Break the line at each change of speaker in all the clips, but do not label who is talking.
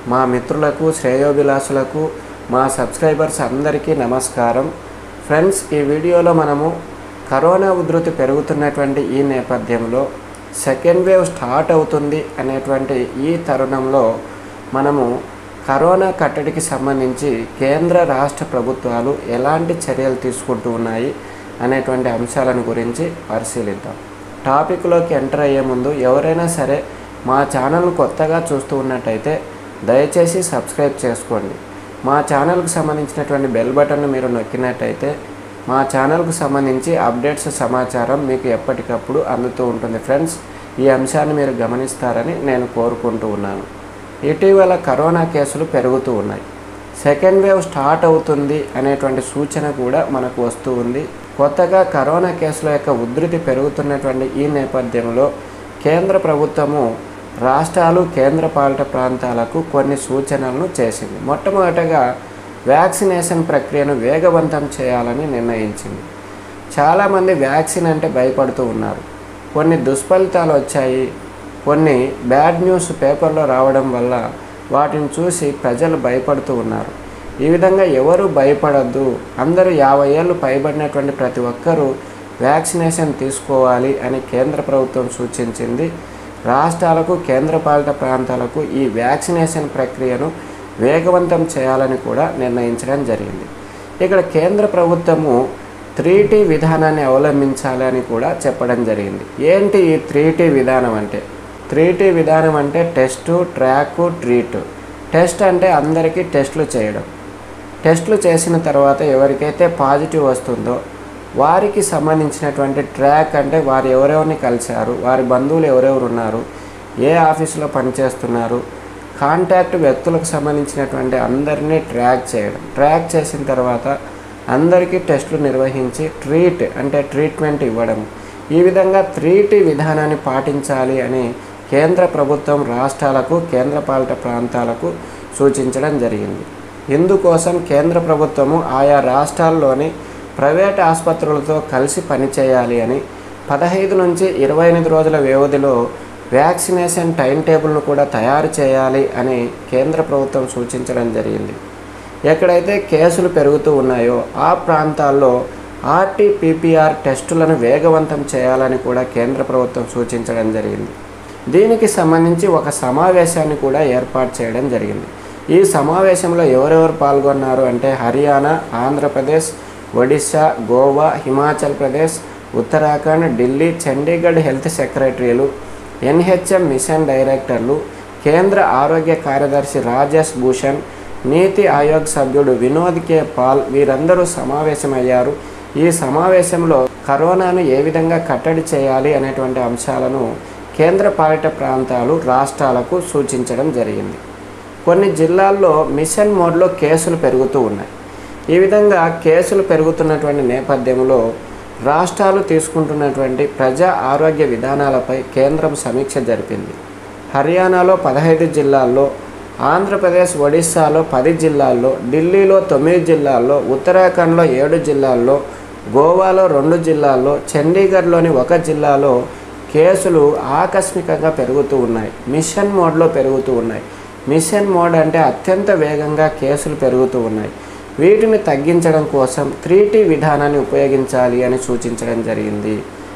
మా మిత్రులకు శ్రేయోభిలాషులకు మా సబ్స్క్రైబర్స్ అందరికీ నమస్కారం ఫ్రెండ్స్ ఈ వీడియోలో మనము కరోనా ఉధృతి పెరుగుతున్నటువంటి ఈ నేపథ్యంలో సెకండ్ వేవ్ స్టార్ట్ అవుతుంది అనేటువంటి ఈ తరుణంలో మనము కరోనా కట్టడికి సంబంధించి కేంద్ర రాష్ట్ర ప్రభుత్వాలు ఎలాంటి చర్యలు తీసుకుంటూ ఉన్నాయి అనేటువంటి అంశాలను గురించి పరిశీలిద్దాం టాపిక్లోకి ఎంటర్ అయ్యే ముందు ఎవరైనా సరే మా ఛానల్ కొత్తగా చూస్తూ ఉన్నట్టయితే దయచేసి సబ్స్క్రైబ్ చేసుకోండి మా ఛానల్కు సంబంధించినటువంటి బెల్ బటన్ను మీరు నొక్కినట్టయితే మా ఛానల్కు సంబంధించి అప్డేట్స్ సమాచారం మీకు ఎప్పటికప్పుడు అందుతూ ఉంటుంది ఫ్రెండ్స్ ఈ అంశాన్ని మీరు గమనిస్తారని నేను కోరుకుంటూ ఉన్నాను ఇటీవల కరోనా కేసులు పెరుగుతూ ఉన్నాయి సెకండ్ వేవ్ స్టార్ట్ అవుతుంది అనేటువంటి సూచన కూడా మనకు వస్తూ ఉంది కొత్తగా కరోనా కేసుల యొక్క ఉధృతి పెరుగుతున్నటువంటి ఈ నేపథ్యంలో కేంద్ర ప్రభుత్వము రాష్ట్రాలు కేంద్రపాలిత ప్రాంతాలకు కొన్ని సూచనలను చేసింది మొట్టమొదటగా వ్యాక్సినేషన్ ప్రక్రియను వేగవంతం చేయాలని నిర్ణయించింది చాలామంది వ్యాక్సిన్ అంటే భయపడుతూ ఉన్నారు కొన్ని దుష్ఫలితాలు వచ్చాయి కొన్ని బ్యాడ్ న్యూస్ పేపర్లో రావడం వల్ల వాటిని చూసి ప్రజలు భయపడుతూ ఉన్నారు ఈ విధంగా ఎవరు భయపడద్దు అందరూ యాభై ఏళ్ళు పైబడినటువంటి ప్రతి ఒక్కరూ వ్యాక్సినేషన్ తీసుకోవాలి అని కేంద్ర ప్రభుత్వం సూచించింది రాష్ట్రాలకు కేంద్రపాలిత ప్రాంతాలకు ఈ వ్యాక్సినేషన్ ప్రక్రియను వేగవంతం చేయాలని కూడా నిర్ణయించడం జరిగింది ఇక్కడ కేంద్ర ప్రభుత్వము త్రీ టీ విధానాన్ని అవలంబించాలి అని కూడా చెప్పడం జరిగింది ఏంటి ఈ త్రీ టీ విధానం అంటే త్రీ టీ విధానం అంటే టెస్టు ట్రాక్ ట్రీట్ టెస్ట్ అంటే అందరికీ టెస్టులు చేయడం టెస్టులు చేసిన తర్వాత ఎవరికైతే పాజిటివ్ వస్తుందో వారికి సంబంధించినటువంటి ట్రాక్ అంటే వారు ఎవరెవరిని కలిశారు వారి బంధువులు ఎవరెవరు ఉన్నారు ఏ ఆఫీసులో పనిచేస్తున్నారు కాంటాక్ట్ వ్యక్తులకు సంబంధించినటువంటి అందరినీ ట్రాక్ చేయడం ట్రాక్ చేసిన తర్వాత అందరికీ టెస్టులు నిర్వహించి ట్రీట్ అంటే ట్రీట్మెంట్ ఇవ్వడం ఈ విధంగా త్రీటీ విధానాన్ని పాటించాలి అని కేంద్ర ప్రభుత్వం రాష్ట్రాలకు కేంద్రపాలిత ప్రాంతాలకు సూచించడం జరిగింది ఇందుకోసం కేంద్ర ప్రభుత్వము ఆయా రాష్ట్రాల్లోని ప్రైవేట్ ఆసుపత్రులతో కలిసి పనిచేయాలి అని పదహైదు నుంచి ఇరవై ఎనిమిది రోజుల వ్యవధిలో వ్యాక్సినేషన్ టైం టేబుల్ను కూడా తయారు చేయాలి అని కేంద్ర ప్రభుత్వం సూచించడం జరిగింది ఎక్కడైతే కేసులు పెరుగుతూ ఉన్నాయో ఆ ప్రాంతాల్లో ఆర్టీపీపీఆర్ టెస్టులను వేగవంతం చేయాలని కూడా కేంద్ర ప్రభుత్వం సూచించడం జరిగింది దీనికి సంబంధించి ఒక సమావేశాన్ని కూడా ఏర్పాటు చేయడం జరిగింది ఈ సమావేశంలో ఎవరెవరు పాల్గొన్నారు అంటే హర్యానా ఆంధ్రప్రదేశ్ ఒడిశా గోవా హిమాచల్ ప్రదేశ్ ఉత్తరాఖండ్ ఢిల్లీ చండీగఢ్ హెల్త్ సెక్రటరీలు ఎన్హెచ్ఎం మిషన్ డైరెక్టర్లు కేంద్ర ఆరోగ్య కార్యదర్శి రాజేష్ భూషణ్ నీతి ఆయోగ్ సభ్యుడు వినోద్ కే పాల్ వీరందరూ సమావేశమయ్యారు ఈ సమావేశంలో కరోనాను ఏ విధంగా కట్టడి చేయాలి అనేటువంటి అంశాలను కేంద్ర పాలిత ప్రాంతాలు రాష్ట్రాలకు సూచించడం జరిగింది కొన్ని జిల్లాల్లో మిషన్ మోడ్లో కేసులు పెరుగుతూ ఉన్నాయి ఈ విధంగా కేసులు పెరుగుతున్నటువంటి నేపథ్యంలో రాష్ట్రాలు తీసుకుంటున్నటువంటి ప్రజా ఆరోగ్య విధానాలపై కేంద్రం సమీక్ష జరిపింది హర్యానాలో పదహైదు జిల్లాల్లో ఆంధ్రప్రదేశ్ ఒడిస్సాలో పది జిల్లాల్లో ఢిల్లీలో తొమ్మిది జిల్లాల్లో ఉత్తరాఖండ్లో ఏడు జిల్లాల్లో గోవాలో రెండు జిల్లాల్లో చండీగఢ్లోని ఒక జిల్లాలో కేసులు ఆకస్మికంగా పెరుగుతూ ఉన్నాయి మిషన్ మోడ్లో పెరుగుతూ ఉన్నాయి మిషన్ మోడ్ అంటే అత్యంత వేగంగా కేసులు పెరుగుతూ ఉన్నాయి వీటిని తగ్గించడం కోసం త్రీ టీ విధానాన్ని ఉపయోగించాలి అని సూచించడం జరిగింది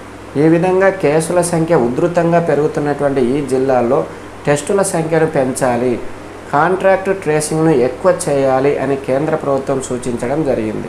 ఈ విధంగా కేసుల సంఖ్య ఉధృతంగా పెరుగుతున్నటువంటి ఈ జిల్లాల్లో టెస్టుల సంఖ్యను పెంచాలి కాంట్రాక్ట్ ట్రేసింగ్ను ఎక్కువ చేయాలి అని కేంద్ర ప్రభుత్వం సూచించడం జరిగింది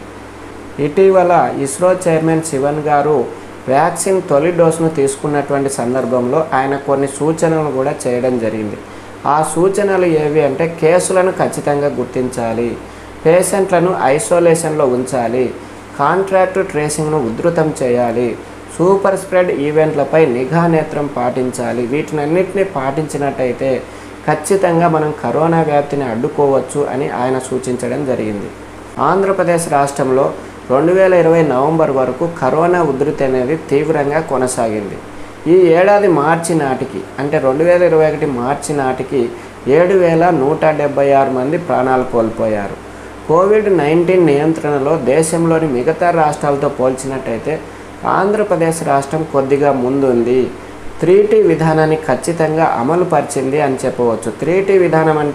ఇటీవల ఇస్రో చైర్మన్ శివన్ గారు వ్యాక్సిన్ తొలి డోసును తీసుకున్నటువంటి సందర్భంలో ఆయన కొన్ని సూచనలు కూడా చేయడం జరిగింది ఆ సూచనలు ఏవి అంటే కేసులను ఖచ్చితంగా గుర్తించాలి పేషెంట్లను ఐసోలేషన్లో ఉంచాలి కాంట్రాక్ట్ ట్రేసింగ్ను ఉధృతం చేయాలి సూపర్ స్ప్రెడ్ ఈవెంట్లపై నిఘా నేత్రం పాటించాలి వీటినన్నింటినీ పాటించినట్టయితే ఖచ్చితంగా మనం కరోనా వ్యాప్తిని అడ్డుకోవచ్చు అని ఆయన సూచించడం జరిగింది ఆంధ్రప్రదేశ్ రాష్ట్రంలో రెండు వేల ఇరవై నవంబర్ వరకు కరోనా ఉధృతి అనేది తీవ్రంగా కొనసాగింది ఈ ఏడాది మార్చి నాటికి అంటే రెండు వేల ఇరవై ఒకటి మార్చి నాటికి ఏడు వేల నూట డెబ్బై ఆరు మంది ప్రాణాలు కోల్పోయారు కోవిడ్ నైన్టీన్ నియంత్రణలో దేశంలోని మిగతా రాష్ట్రాలతో పోల్చినట్టయితే ఆంధ్రప్రదేశ్ రాష్ట్రం కొద్దిగా ముందుంది త్రీ టీ విధానాన్ని ఖచ్చితంగా అమలు పరిచింది అని చెప్పవచ్చు త్రీ టీ విధానం అంటే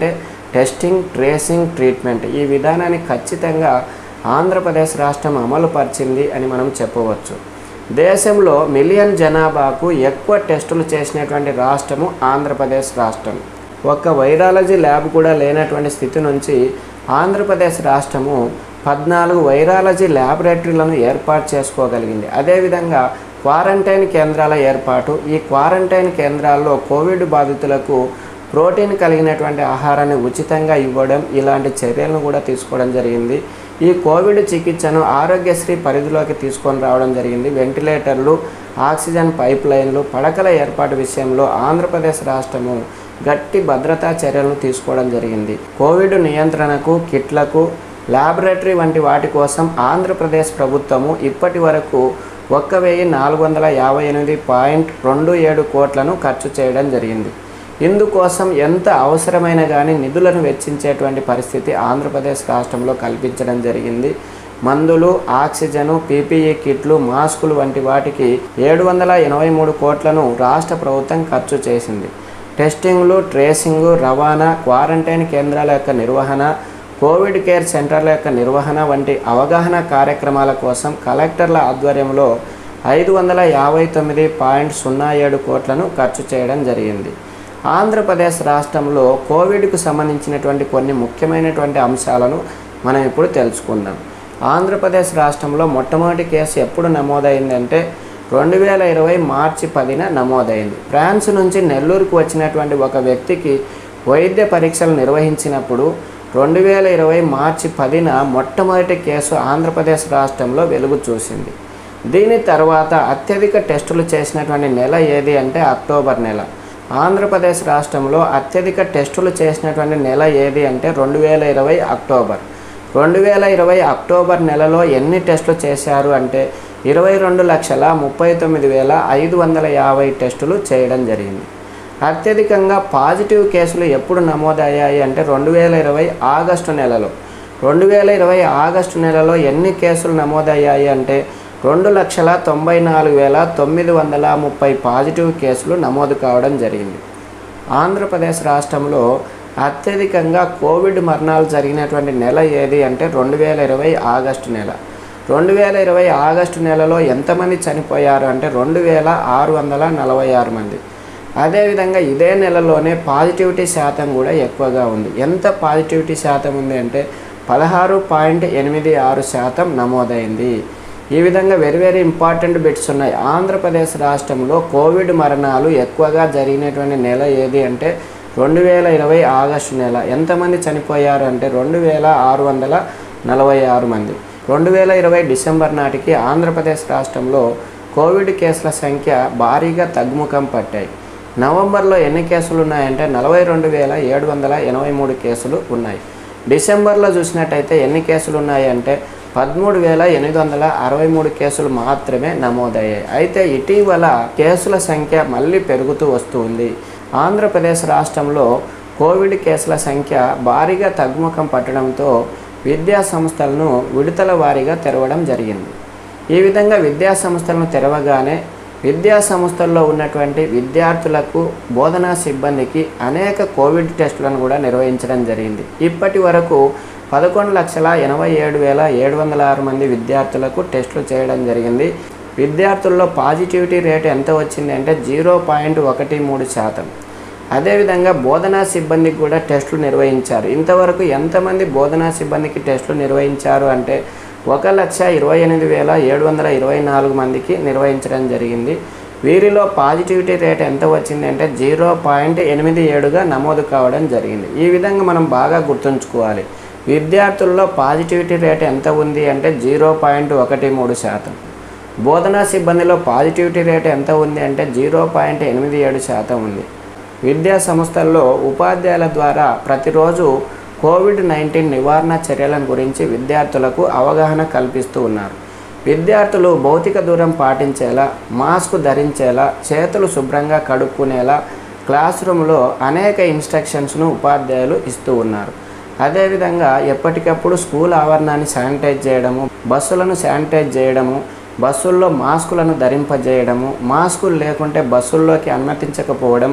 టెస్టింగ్ ట్రేసింగ్ ట్రీట్మెంట్ ఈ విధానాన్ని ఖచ్చితంగా ఆంధ్రప్రదేశ్ రాష్ట్రం అమలు పరిచింది అని మనం చెప్పవచ్చు దేశంలో మిలియన్ జనాభాకు ఎక్కువ టెస్టులు చేసినటువంటి రాష్ట్రము ఆంధ్రప్రదేశ్ రాష్ట్రం ఒక్క వైరాలజీ ల్యాబ్ కూడా లేనటువంటి స్థితి నుంచి ఆంధ్రప్రదేశ్ రాష్ట్రము పద్నాలుగు వైరాలజీ ల్యాబొరేటరీలను ఏర్పాటు చేసుకోగలిగింది అదేవిధంగా క్వారంటైన్ కేంద్రాల ఏర్పాటు ఈ క్వారంటైన్ కేంద్రాల్లో కోవిడ్ బాధితులకు ప్రోటీన్ కలిగినటువంటి ఆహారాన్ని ఉచితంగా ఇవ్వడం ఇలాంటి చర్యలను కూడా తీసుకోవడం జరిగింది ఈ కోవిడ్ చికిత్సను ఆరోగ్యశ్రీ పరిధిలోకి తీసుకొని రావడం జరిగింది వెంటిలేటర్లు ఆక్సిజన్ పైప్ లైన్లు పడకల ఏర్పాటు విషయంలో ఆంధ్రప్రదేశ్ రాష్ట్రము గట్టి భద్రతా చర్యలను తీసుకోవడం జరిగింది కోవిడ్ నియంత్రణకు కిట్లకు ల్యాబొరేటరీ వంటి వాటి కోసం ఆంధ్రప్రదేశ్ ప్రభుత్వము ఇప్పటి వరకు ఒక్క వెయ్యి నాలుగు వందల యాభై ఎనిమిది పాయింట్ రెండు ఏడు కోట్లను ఖర్చు చేయడం జరిగింది ఇందుకోసం ఎంత అవసరమైన కానీ నిధులను వెచ్చించేటువంటి పరిస్థితి ఆంధ్రప్రదేశ్ రాష్ట్రంలో కల్పించడం జరిగింది మందులు ఆక్సిజను పీపీఈ కిట్లు మాస్కులు వంటి వాటికి ఏడు వందల ఎనభై మూడు కోట్లను రాష్ట్ర ప్రభుత్వం ఖర్చు చేసింది టెస్టింగ్లు ట్రేసింగు రవాణా క్వారంటైన్ కేంద్రాల యొక్క నిర్వహణ కోవిడ్ కేర్ సెంటర్ల యొక్క నిర్వహణ వంటి అవగాహన కార్యక్రమాల కోసం కలెక్టర్ల ఆధ్వర్యంలో ఐదు వందల యాభై తొమ్మిది పాయింట్ సున్నా ఏడు కోట్లను ఖర్చు చేయడం జరిగింది ఆంధ్రప్రదేశ్ రాష్ట్రంలో కోవిడ్కు సంబంధించినటువంటి కొన్ని ముఖ్యమైనటువంటి అంశాలను మనం ఇప్పుడు తెలుసుకుందాం ఆంధ్రప్రదేశ్ రాష్ట్రంలో మొట్టమొదటి కేసు ఎప్పుడు నమోదైందంటే రెండు వేల ఇరవై మార్చి పదిన నమోదైంది ఫ్రాన్స్ నుంచి నెల్లూరుకు వచ్చినటువంటి ఒక వ్యక్తికి వైద్య పరీక్షలు నిర్వహించినప్పుడు రెండు వేల ఇరవై మార్చి పదిన మొట్టమొదటి కేసు ఆంధ్రప్రదేశ్ రాష్ట్రంలో వెలుగు చూసింది దీని తర్వాత అత్యధిక టెస్టులు చేసినటువంటి నెల ఏది అంటే అక్టోబర్ నెల ఆంధ్రప్రదేశ్ రాష్ట్రంలో అత్యధిక టెస్టులు చేసినటువంటి నెల ఏది అంటే రెండు వేల ఇరవై అక్టోబర్ రెండు వేల ఇరవై అక్టోబర్ నెలలో ఎన్ని టెస్టులు చేశారు అంటే ఇరవై రెండు లక్షల ముప్పై తొమ్మిది వేల ఐదు వందల యాభై టెస్టులు చేయడం జరిగింది అత్యధికంగా పాజిటివ్ కేసులు ఎప్పుడు నమోదయ్యాయి అంటే రెండు వేల ఇరవై ఆగస్టు నెలలో రెండు వేల ఇరవై ఆగస్టు నెలలో ఎన్ని కేసులు నమోదయ్యాయి అంటే రెండు లక్షల తొంభై నాలుగు వేల తొమ్మిది వందల ముప్పై పాజిటివ్ కేసులు నమోదు కావడం జరిగింది ఆంధ్రప్రదేశ్ రాష్ట్రంలో అత్యధికంగా కోవిడ్ మరణాలు జరిగినటువంటి నెల ఏది అంటే రెండు వేల ఇరవై ఆగస్టు నెల రెండు వేల ఇరవై ఆగస్టు నెలలో ఎంతమంది చనిపోయారు అంటే రెండు వేల ఆరు వందల నలభై ఆరు మంది అదేవిధంగా ఇదే నెలలోనే పాజిటివిటీ శాతం కూడా ఎక్కువగా ఉంది ఎంత పాజిటివిటీ శాతం ఉంది అంటే పదహారు పాయింట్ ఎనిమిది ఆరు శాతం నమోదైంది ఈ విధంగా వెరీ వెరీ ఇంపార్టెంట్ బిట్స్ ఉన్నాయి ఆంధ్రప్రదేశ్ రాష్ట్రంలో కోవిడ్ మరణాలు ఎక్కువగా జరిగినటువంటి నెల ఏది అంటే రెండు వేల ఇరవై ఆగస్టు నెల ఎంతమంది చనిపోయారు అంటే రెండు వేల ఆరు వందల నలభై ఆరు మంది రెండు వేల ఇరవై డిసెంబర్ నాటికి ఆంధ్రప్రదేశ్ రాష్ట్రంలో కోవిడ్ కేసుల సంఖ్య భారీగా తగ్గుముఖం పట్టాయి నవంబర్లో ఎన్ని కేసులు ఉన్నాయంటే నలభై రెండు వేల ఏడు వందల ఎనభై మూడు కేసులు ఉన్నాయి డిసెంబర్లో చూసినట్టయితే ఎన్ని కేసులు ఉన్నాయి అంటే పదమూడు వేల ఎనిమిది వందల అరవై మూడు కేసులు మాత్రమే నమోదయ్యాయి అయితే ఇటీవల కేసుల సంఖ్య మళ్ళీ పెరుగుతూ వస్తుంది ఆంధ్రప్రదేశ్ రాష్ట్రంలో కోవిడ్ కేసుల సంఖ్య భారీగా తగ్గుముఖం పట్టడంతో విద్యా సంస్థలను విడతల వారీగా తెరవడం జరిగింది ఈ విధంగా విద్యా సంస్థలను తెరవగానే విద్యా సంస్థల్లో ఉన్నటువంటి విద్యార్థులకు బోధనా సిబ్బందికి అనేక కోవిడ్ టెస్టులను కూడా నిర్వహించడం జరిగింది ఇప్పటి వరకు పదకొండు లక్షల ఎనభై ఏడు వేల ఏడు వందల ఆరు మంది విద్యార్థులకు టెస్టులు చేయడం జరిగింది విద్యార్థుల్లో పాజిటివిటీ రేట్ ఎంత వచ్చింది అంటే జీరో పాయింట్ ఒకటి మూడు శాతం అదేవిధంగా బోధనా సిబ్బందికి కూడా టెస్టులు నిర్వహించారు ఇంతవరకు ఎంతమంది బోధనా సిబ్బందికి టెస్టులు నిర్వహించారు అంటే ఒక లక్ష ఇరవై ఎనిమిది వేల ఏడు వందల ఇరవై నాలుగు మందికి నిర్వహించడం జరిగింది వీరిలో పాజిటివిటీ రేట్ ఎంత వచ్చింది అంటే జీరో పాయింట్ ఎనిమిది ఏడుగా నమోదు కావడం జరిగింది ఈ విధంగా మనం బాగా గుర్తుంచుకోవాలి విద్యార్థుల్లో పాజిటివిటీ రేట్ ఎంత ఉంది అంటే జీరో పాయింట్ ఒకటి మూడు శాతం బోధనా సిబ్బందిలో పాజిటివిటీ రేట్ ఎంత ఉంది అంటే జీరో పాయింట్ ఎనిమిది ఏడు శాతం ఉంది విద్యా సంస్థల్లో ఉపాధ్యాయుల ద్వారా ప్రతిరోజు కోవిడ్ నైన్టీన్ నివారణ చర్యలను గురించి విద్యార్థులకు అవగాహన కల్పిస్తూ ఉన్నారు విద్యార్థులు భౌతిక దూరం పాటించేలా మాస్క్ ధరించేలా చేతులు శుభ్రంగా కడుక్కునేలా క్లాస్ రూమ్లో అనేక ఇన్స్ట్రక్షన్స్ను ఉపాధ్యాయులు ఇస్తూ ఉన్నారు అదేవిధంగా ఎప్పటికప్పుడు స్కూల్ ఆవరణాన్ని శానిటైజ్ చేయడము బస్సులను శానిటైజ్ చేయడము బస్సుల్లో మాస్కులను ధరింపజేయడము మాస్కులు లేకుంటే బస్సుల్లోకి అనుమతించకపోవడం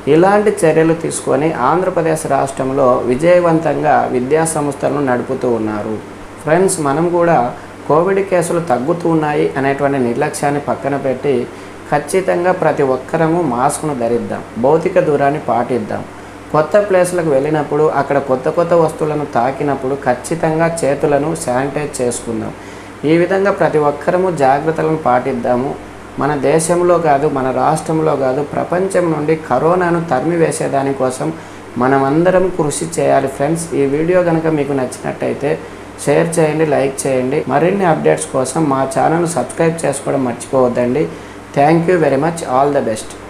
ఇలాంటి చర్యలు తీసుకొని ఆంధ్రప్రదేశ్ రాష్ట్రంలో విజయవంతంగా విద్యా సంస్థలను నడుపుతూ ఉన్నారు ఫ్రెండ్స్ మనం కూడా కోవిడ్ కేసులు తగ్గుతూ ఉన్నాయి అనేటువంటి నిర్లక్ష్యాన్ని పక్కన పెట్టి ఖచ్చితంగా ప్రతి ఒక్కరము మాస్క్ను ధరిద్దాం భౌతిక దూరాన్ని పాటిద్దాం కొత్త ప్లేస్లకు వెళ్ళినప్పుడు అక్కడ కొత్త కొత్త వస్తువులను తాకినప్పుడు ఖచ్చితంగా చేతులను శానిటైజ్ చేసుకుందాం ఈ విధంగా ప్రతి ఒక్కరము జాగ్రత్తలను పాటిద్దాము మన దేశంలో కాదు మన రాష్ట్రంలో కాదు ప్రపంచం నుండి కరోనాను తరిమివేసే దానికోసం మనమందరం కృషి చేయాలి ఫ్రెండ్స్ ఈ వీడియో కనుక మీకు నచ్చినట్టయితే షేర్ చేయండి లైక్ చేయండి మరిన్ని అప్డేట్స్ కోసం మా ఛానల్ సబ్స్క్రైబ్ చేసుకోవడం మర్చిపోవద్దండి thank you very much all the best